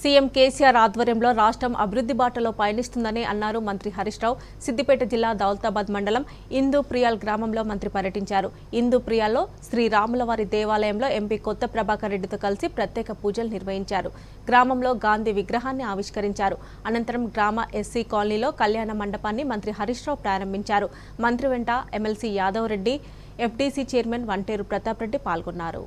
CM KCR ఆధ్వర్యంలో రాష్ట్రం అభివృద్ధి బాటలో పయనిస్తుందని అన్నారు మంత్రి హరీష్ రావు సిద్దిపేట జిల్లా దౌలతాబాద్ మండలం ఇందు ప్రియాల్ గ్రామంలో మంత్రి పర్యటించారు ఇందు ప్రియాల్లో శ్రీ రాములవారి దేవాలయంలో ఎంపీ కొత్త ప్రభాకర్ రెడ్డితో కలిసి ప్రత్యేక పూజలు నిర్వహించారు గ్రామంలో గాంధీ విగ్రహాన్ని ఆవిష్కరించారు అనంతరం గ్రామ ఎస్సీ కాలనీలో కళ్యాణ మండపాన్ని మంత్రి హరీష్ రావు ప్రారంభించారు మంత్రి వెంట MLC Yadav Reddy FDC chairman Vanteru Pratap Reddy పాల్గొన్నారు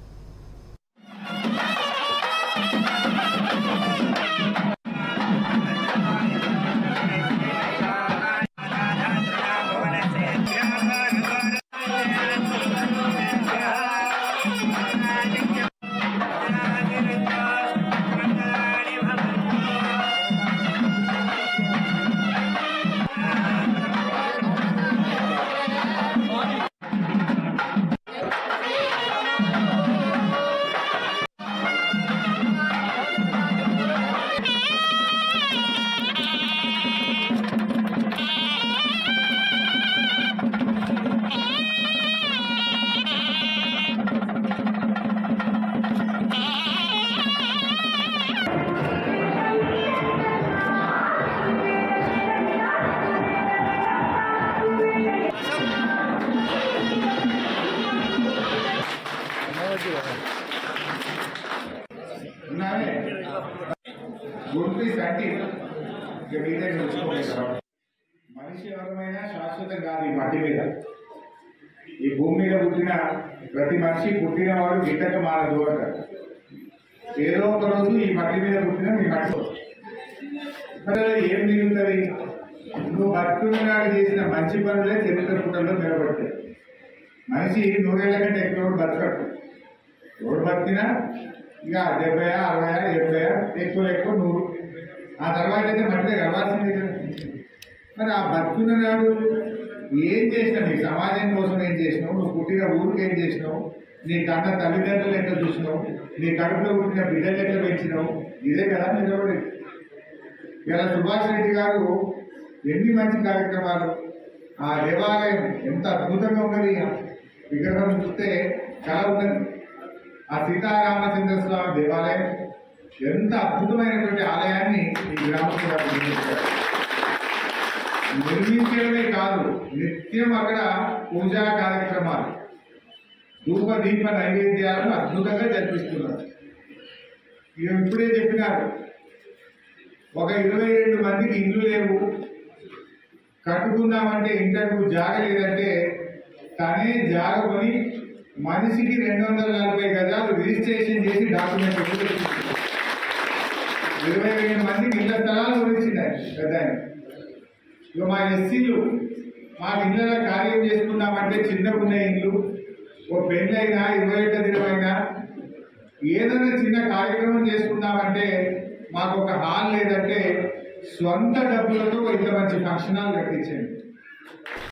ఉన్నానే గుర్తిస్ అంటే ఇక మీరే తెలుసుకోలేదు మనిషి ఎవరమైనా శాశ్వతం కాదు ఈ మట్టి మీద ఈ భూమి మీద పుట్టిన ప్రతి మనిషి పుట్టిన వాడు గిట్టక మారదు అంటారు ఏదో ఒక రోజు ఈ మట్టి మీద పుట్టిన మీ మట్టి మరి ఏం మిగులుతుంది నువ్వు బతుకున్నాడు చేసిన మంచి పనులే చరిత్ర పుటల్లో నిలబడతాయి మనిషి నూరేళ్ల కంటే ఎక్కువ బతకడు ఎవడు బతికినా ఇక డెబ్బై అరవై డెబ్బై ఎక్కువ ఎక్కువ నూరు ఆ తర్వాత అయితే మట్టిదే కలవాల్సిందే కదా మరి ఆ బతుకున్న నాడు ఏం చేసినావు నీ సమాజం కోసం ఏం చేసినావు నువ్వు పుట్టిన ఊరికి ఏం చేసినావు నీ కన్న తల్లిదండ్రులు ఎట్లా చూసినావు నీ కడుపులో పుట్టిన బిడ్డలు ఎట్లా పెంచినావు ఇదే కదా నిలబడి ఇలా సుభాష్ రెడ్డి గారు ఎన్ని మంచి కార్యక్రమాలు ఆ దేవాలయం ఎంత అద్భుతంగా ఉన్నది ఆ విగ్రహం చూస్తే చాలా ఉన్నది ఆ సీతారామచంద్ర స్వామి దేవాలయం ఎంత అద్భుతమైనటువంటి ఆలయాన్ని ఈ గ్రామంలో వారు నిర్మించారు నిర్మించడమే కాదు నిత్యం అక్కడ పూజా కార్యక్రమాలు ధూప దీప నైవేద్యాలను అద్భుతంగా జరిపిస్తున్నారు ఇక ఇప్పుడే చెప్పినారు ఒక ఇరవై రెండు మందికి ఇల్లు లేవు కట్టుకుందామంటే ఇంటర్వ్యూ జాగ లేదంటే తనే జాగ కొని మనిషికి రెండు వందల నలభై గజాలు రిజిస్ట్రేషన్ చేసి డాక్యుమెంట్ ఇరవై రెండు మందికి ఇళ్ల స్థలాలు గురించింది ఆయన పెద్ద ఆయన ఇక మా ఎస్సీలు మా ఇళ్ళ కార్యం చేసుకుందామంటే చిన్నగా ఉన్న ఇల్లు ఓ పెళ్ళైనా ఇరవై ఏళ్ళ దినమైనా ఏదైనా చిన్న కార్యక్రమం చేసుకుందామంటే మాకు ఒక హాల్ లేదంటే సొంత డబ్బులతో ఇంత మంచి ఫంక్షన్ హాల్ కట్టించండి